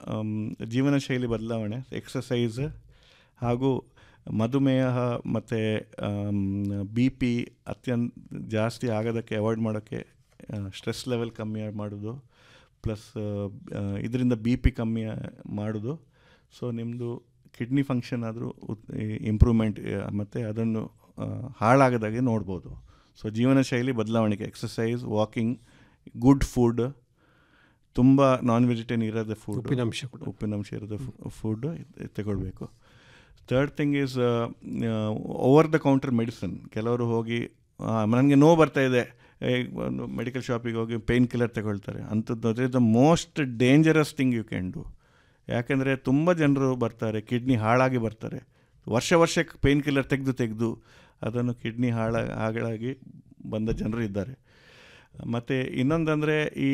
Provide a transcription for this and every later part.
Am, ಜೀವನ ಶೈಲಿ ಬದಲಾವಣೆ ಎಕ್ಸಸೈಸ್ ಹಾಗೂ ಮಧುಮೇಹ ಮತ್ತು ಬಿ ಪಿ ಅತ್ಯಂತ ಜಾಸ್ತಿ ಆಗೋದಕ್ಕೆ ಅವಾಯ್ಡ್ ಮಾಡೋಕ್ಕೆ ಸ್ಟ್ರೆಸ್ ಲೆವೆಲ್ ಕಮ್ಮಿ ಮಾಡೋದು ಪ್ಲಸ್ ಇದರಿಂದ ಬಿ ಪಿ ಕಮ್ಮಿ ಮಾಡೋದು ಸೊ ನಿಮ್ಮದು ಕಿಡ್ನಿ ಫಂಕ್ಷನ್ ಆದರೂ ಇಂಪ್ರೂವ್ಮೆಂಟ್ ಮತ್ತು ಅದನ್ನು ಆ, ಹಾಳಾಗದಾಗೆ ನೋಡ್ಬೋದು ಸೊ ಜೀವನ ಶೈಲಿ ಬದಲಾವಣೆಗೆ ಎಕ್ಸಸೈಸ್ ವಾಕಿಂಗ್ ಗುಡ್ ಫುಡ್ ತುಂಬ ನಾನ್ ವೆಜಿಟೇರಿಯನ್ ಇರೋದು ಫುಡ್ ಉಪ್ಪಿನಂಶ ಕೂಡ. ಉಪ್ಪಿನಂಶ ಇರೋದು ಫುಡ್ ತಗೊಳ್ಬೇಕು third thing is over the counter medicine ಕೆಲವರು ಹೋಗಿ ನನಗೆ ನೋವು ಬರ್ತಾ ಇದೆ ಏ, ಒಂದು ಮೆಡಿಕಲ್ ಶಾಪಿಗೆ ಹೋಗಿ ಪೇಯ್ನ್ ಕಿಲ್ಲರ್ ತಗೊಳ್ತಾರೆ ಅಂಥದ್ದು ಅದೇ the most dangerous thing you can do ಯಾಕೆಂದರೆ ತುಂಬ ಜನರು ಬರ್ತಾರೆ ಕಿಡ್ನಿ ಹಾಳಾಗಿ ಬರ್ತಾರೆ ವರ್ಷ ವರ್ಷಕ್ಕೆ ಪೇಯ್ನ್ ಕಿಲ್ಲರ್ ತೆಗೆದು ತೆಗೆದು ಅದನ್ನು ಕಿಡ್ನಿ ಹಾಳ ಹಾಳಾಗಿ ಬಂದ ಜನರು ಇದ್ದಾರೆ ಮತ್ತು ಇನ್ನೊಂದಂದರೆ ಈ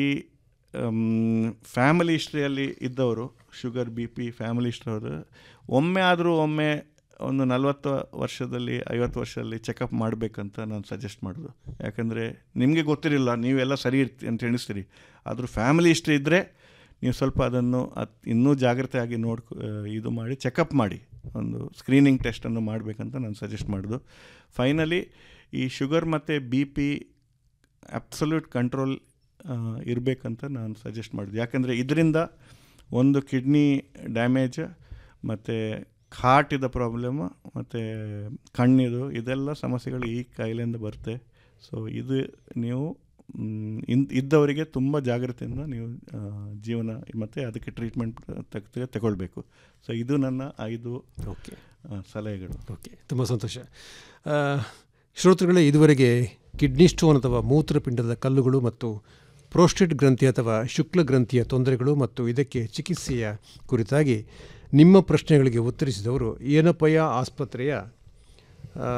ಫ್ಯಾಮಿಲಿ ಹಿಸ್ಟ್ರಿಯಲ್ಲಿ ಇದ್ದವರು sugar B P family history ಅವರು ಒಮ್ಮೆ ಆದರೂ ಒಮ್ಮೆ ಒಂದು ನಲ್ವತ್ತು ವರ್ಷದಲ್ಲಿ ಐವತ್ತು ವರ್ಷದಲ್ಲಿ ಚೆಕಪ್ ಮಾಡಬೇಕಂತ ನಾನು ಸಜೆಸ್ಟ್ ಮಾಡೋದು ಯಾಕಂದರೆ ನಿಮಗೆ ಗೊತ್ತಿರಲಿಲ್ಲ ನೀವೆಲ್ಲ ಸರಿ ಇರ್ತಿ ಅಂತ ಎಣಿಸ್ತೀರಿ ಆದರೂ ಫ್ಯಾಮಿಲಿ ಹಿಸ್ಟ್ರಿ ಇದ್ದರೆ ನೀವು ಸ್ವಲ್ಪ ಅದನ್ನು ಅತ್ ಇನ್ನೂ ಜಾಗ್ರತೆಯಾಗಿ ನೋಡ್ಕೊ ಇದು ಮಾಡಿ ಚೆಕಪ್ ಮಾಡಿ ಒಂದು ಸ್ಕ್ರೀನಿಂಗ್ ಟೆಸ್ಟನ್ನು ಮಾಡಬೇಕಂತ ನಾನು ಸಜೆಸ್ಟ್ ಮಾಡೋದು ಫೈನಲಿ ಈ ಶುಗರ್ ಮತ್ತು ಬಿ ಪಿ ಅಬ್ಸಲ್ಯೂಟ್ ಕಂಟ್ರೋಲ್ ಇರಬೇಕಂತ ನಾನು ಸಜೆಸ್ಟ್ ಮಾಡಿದೆ ಯಾಕಂದರೆ ಇದರಿಂದ ಒಂದು ಕಿಡ್ನಿ ಡ್ಯಾಮೇಜ್ ಮತ್ತು ಹಾರ್ಟಿದ ಪ್ರಾಬ್ಲಮ್ ಮತ್ತು ಕಣ್ಣಿದು ಇದೆಲ್ಲ ಸಮಸ್ಯೆಗಳು ಈ ಕಾಯಿಲೆಯಿಂದ ಬರುತ್ತೆ ಸೊ ಇದು ನೀವು ಮ್, ಇನ್ ಇದ್ದವರಿಗೆ ತುಂಬ ಜಾಗ್ರತೆಯಿಂದ ನೀವು ಆ, ಜೀವನ ಮತ್ತು ಅದಕ್ಕೆ ಟ್ರೀಟ್ಮೆಂಟ್ ತಗ ತಗೊಳ್ಬೇಕು ಸೊ ಇದು ನನ್ನ ಐದು ಓಕೆ ಸಲಹೆಗಳು ಓಕೆ ತುಂಬ ಸಂತೋಷ ಆ, ಶ್ರೋತೃಗಳೇ ಇದುವರೆಗೆ ಕಿಡ್ನಿ ಸ್ಟೋನ್ ಅಥವಾ ಮೂತ್ರಪಿಂಡದ ಕಲ್ಲುಗಳು ಮತ್ತು ಪ್ರೋಸ್ಟೇಟ್ ಗ್ರಂಥಿ ಅಥವಾ ಶುಕ್ಲ ಗ್ರಂಥಿಯ ತೊಂದರೆಗಳು ಮತ್ತು ಇದಕ್ಕೆ ಚಿಕಿತ್ಸೆಯ ಕುರಿತಾಗಿ ನಿಮ್ಮ ಪ್ರಶ್ನೆಗಳಿಗೆ ಉತ್ತರಿಸಿದವರು ಏನಪ್ಪಯ್ಯ ಆಸ್ಪತ್ರೆಯ ಆ,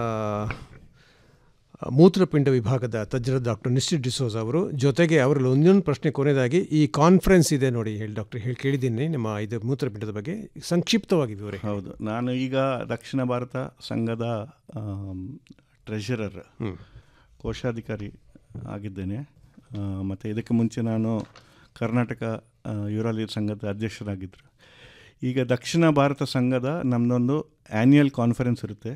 ಮೂತ್ರಪಿಂಡ ವಿಭಾಗದ ತಜ್ಞರ ಡಾಕ್ಟರ್ ನಿಶ್ಚಿತ್ ಡಿಸೋಸ್ ಅವರು ಜೊತೆಗೆ ಅವರಲ್ಲಿ ಒಂದೊಂದು ಪ್ರಶ್ನೆ ಕೊನೆಯದಾಗಿ ಈ ಕಾನ್ಫರೆನ್ಸ್ ಇದೆ ನೋಡಿ ಹೇಳಿ ಡಾಕ್ಟರ್ ಹೇಳಿ ಕೇಳಿದ್ದೀನಿ ನಿಮ್ಮ ಇದು ಮೂತ್ರಪಿಂಡದ ಬಗ್ಗೆ ಸಂಕ್ಷಿಪ್ತವಾಗಿ ವಿವರಿ ಹೌದು ನಾನು ಈಗ ದಕ್ಷಿಣ ಭಾರತ ಸಂಘದ ಟ್ರೆಷರರ್ ಕೋಶಾಧಿಕಾರಿ ಆಗಿದ್ದೇನೆ ಮತ್ತು ಇದಕ್ಕೆ ಮುಂಚೆ ನಾನು ಕರ್ನಾಟಕ ಯೂರಾಲಜಿ ಸಂಘದ ಅಧ್ಯಕ್ಷರಾಗಿದ್ದರು ಈಗ ದಕ್ಷಿಣ ಭಾರತ ಸಂಘದ ನಮ್ಮದೊಂದು ಆ್ಯನ್ಯುಯಲ್ ಕಾನ್ಫರೆನ್ಸ್ ಇರುತ್ತೆ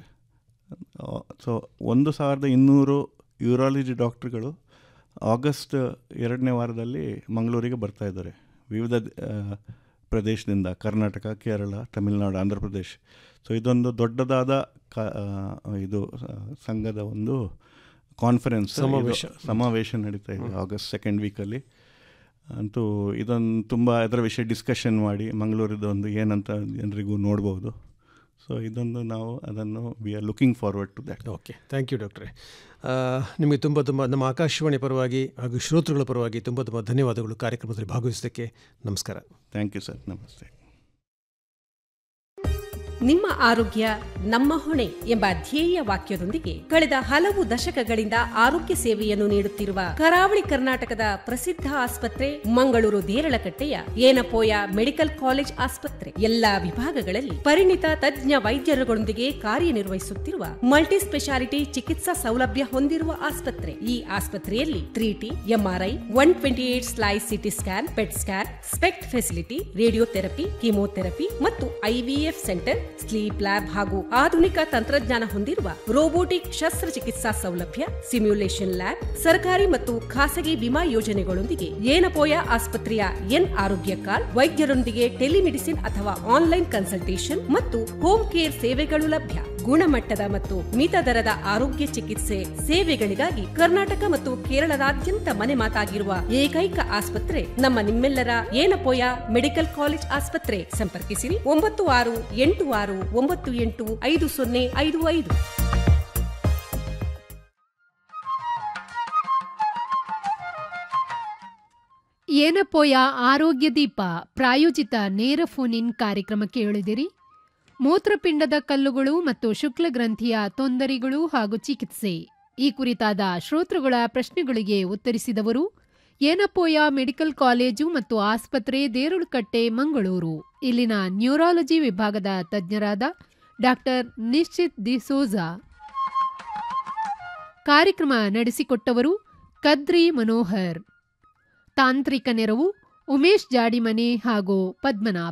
ಸೊ ಒಂದು ಸಾವಿರದ ಇನ್ನೂರು ಯೂರಾಲಜಿ ಡಾಕ್ಟ್ರುಗಳು ಆಗಸ್ಟ್ ಎರಡನೇ ವಾರದಲ್ಲಿ ಮಂಗಳೂರಿಗೆ ಬರ್ತಾ ಇದ್ದಾರೆ ವಿವಿಧ ಆ, ಪ್ರದೇಶದಿಂದ ಕರ್ನಾಟಕ ಕೇರಳ ತಮಿಳುನಾಡು ಆಂಧ್ರ ಪ್ರದೇಶ್ ಸೊ ಇದೊಂದು ದೊಡ್ಡದಾದ ಕ ಆ, ಇದು ಆ, ಸಂಘದ ಒಂದು ಕಾನ್ಫರೆನ್ಸ್ ಸಮಾವೇಶ. ಸಮಾವೇಶ ನಡೀತಾ ಇದೆ ಆಗಸ್ಟ್ ಸೆಕೆಂಡ್ ವೀಕಲ್ಲಿ ಅಂತೂ ಇದೊಂದು ತುಂಬ ಅದರ ವಿಷಯ ಡಿಸ್ಕಷನ್ ಮಾಡಿ ಮಂಗಳೂರಿದ್ದು ಒಂದು ಏನಂತ ಜನರಿಗೂ ನೋಡ್ಬೋದು ಸೊ ಇದೊಂದು ನಾವು ಅದನ್ನು we are looking forward to that okay thank you ಡಾಕ್ಟ್ರೆ ಆ, ನಿಮಗೆ ತುಂಬ ತುಂಬ ನಮ್ಮ ಆಕಾಶವಾಣಿ ಪರವಾಗಿ ಹಾಗೂ ಶ್ರೋತೃಗಳ ಪರವಾಗಿ ತುಂಬ ತುಂಬ ಧನ್ಯವಾದಗಳು ಕಾರ್ಯಕ್ರಮದಲ್ಲಿ ಭಾಗವಹಿಸೋದಕ್ಕೆ ನಮಸ್ಕಾರ ಥ್ಯಾಂಕ್ ಯು ಸರ್ ನಮಸ್ತೆ ನಿಮ್ಮ ಆರೋಗ್ಯ ನಮ್ಮ ಹೊಣೆ ಎಂಬ ಧ್ಯೇಯ ವಾಕ್ಯದೊಂದಿಗೆ ಕಳೆದ ಹಲವು ದಶಕಗಳಿಂದ ಆರೋಗ್ಯ ಸೇವೆಯನ್ನು ನೀಡುತ್ತಿರುವ ಕರಾವಳಿ ಕರ್ನಾಟಕದ ಪ್ರಸಿದ್ಧ ಆಸ್ಪತ್ರೆ ಮಂಗಳೂರು ದೇರಳಕಟ್ಟೆಯ ಏನಪೋಯ ಮೆಡಿಕಲ್ ಕಾಲೇಜ್ ಆಸ್ಪತ್ರೆ ಎಲ್ಲಾ ವಿಭಾಗಗಳಲ್ಲಿ ಪರಿಣಿತ ತಜ್ಞ ವೈದ್ಯರುಗಳೊಂದಿಗೆ ಕಾರ್ಯನಿರ್ವಹಿಸುತ್ತಿರುವ ಮಲ್ಟಿ ಸ್ಪೆಷಾಲಿಟಿ ಚಿಕಿತ್ಸಾ ಸೌಲಭ್ಯ ಹೊಂದಿರುವ ಆಸ್ಪತ್ರೆ ಈ ಆಸ್ಪತ್ರೆಯಲ್ಲಿ three T MRI one twenty eight slice CT scan PET scan SPECT facility radiotherapy chemotherapy ಮತ್ತು ಐವಿಎಫ್ ಸೆಂಟರ್ ಸ್ಲೀಪ್ ಲ್ಯಾಬ್ ಹಾಗೂ ಆಧುನಿಕ ತಂತ್ರಜ್ಞಾನ ಹೊಂದಿರುವ ರೋಬೋಟಿಕ್ ಶಸ್ತ್ರಚಿಕಿತ್ಸಾ ಸೌಲಭ್ಯ ಸಿಮ್ಯುಲೇಷನ್ ಲ್ಯಾಬ್ ಸರ್ಕಾರಿ ಮತ್ತು ಖಾಸಗಿ ವಿಮಾ ಯೋಜನೆಗಳೊಂದಿಗೆ ಏನಪೋಯ ಆಸ್ಪತ್ರೆಯ ಎನ್ ಆರೋಗ್ಯ ಕಾರ್ಡ್ ವೈದ್ಯರೊಂದಿಗೆ ಟೆಲಿಮೆಡಿಸಿನ್ ಅಥವಾ ಆನ್ಲೈನ್ ಕನ್ಸಲ್ಟೇಷನ್ ಮತ್ತು ಹೋಮ್ ಕೇರ್ ಸೇವೆಗಳು ಲಭ್ಯ ಗುಣಮಟ್ಟದ ಮತ್ತು ಮಿತ ದರದ ಆರೋಗ್ಯ ಚಿಕಿತ್ಸೆ ಸೇವೆಗಳಿಗಾಗಿ ಕರ್ನಾಟಕ ಮತ್ತು ಕೇರಳದಾದ್ಯಂತ ಮನೆ ಮಾತಾಗಿರುವ ಏಕೈಕ ಆಸ್ಪತ್ರೆ ನಮ್ಮ ನಿಮ್ಮೆಲ್ಲರ ಏನಪೋಯ ಮೆಡಿಕಲ್ ಕಾಲೇಜ್ ಆಸ್ಪತ್ರೆ ಸಂಪರ್ಕಿಸಿರಿ ಒಂಬತ್ತು ಆರು ಎಂಟು ಆರು ಒಂಬತ್ತು ಎಂಟು ಐದು ಸೊನ್ನೆ ಐದು ಐದು ಏನಪೋಯ ಆರೋಗ್ಯ ದೀಪ ಪ್ರಾಯೋಜಿತ ನೇರ ಫೋನ್ ಇನ್ ಕಾರ್ಯಕ್ರಮಕ್ಕೆ ಎಳೆದಿರಿ ಮೂತ್ರಪಿಂಡದ ಕಲ್ಲುಗಳು ಮತ್ತು ಶುಕ್ಲಗ್ರಂಥಿಯ ತೊಂದರೆಗಳು ಹಾಗೂ ಚಿಕಿತ್ಸೆ ಈ ಕುರಿತಾದ ಶ್ರೋತೃಗಳ ಪ್ರಶ್ನೆಗಳಿಗೆ ಉತ್ತರಿಸಿದವರು ಏನಪೋಯ ಮೆಡಿಕಲ್ ಕಾಲೇಜು ಮತ್ತು ಆಸ್ಪತ್ರೆ ದೇರುಳುಕಟ್ಟೆ ಮಂಗಳೂರು ಇಲ್ಲಿನ ನ್ಯೂರಾಲಜಿ ವಿಭಾಗದ ತಜ್ಞರಾದ ಡಾಕ್ಟರ್ ನಿಶ್ಚಿತ್ ದಿಸೋಜಾ ಕಾರ್ಯಕ್ರಮ ನಡೆಸಿಕೊಟ್ಟವರು ಕದ್ರಿ ಮನೋಹರ್ ತಾಂತ್ರಿಕ ನೆರವು ಉಮೇಶ್ ಜಾಡಿಮನೆ ಹಾಗೂ ಪದ್ಮನಾಭ್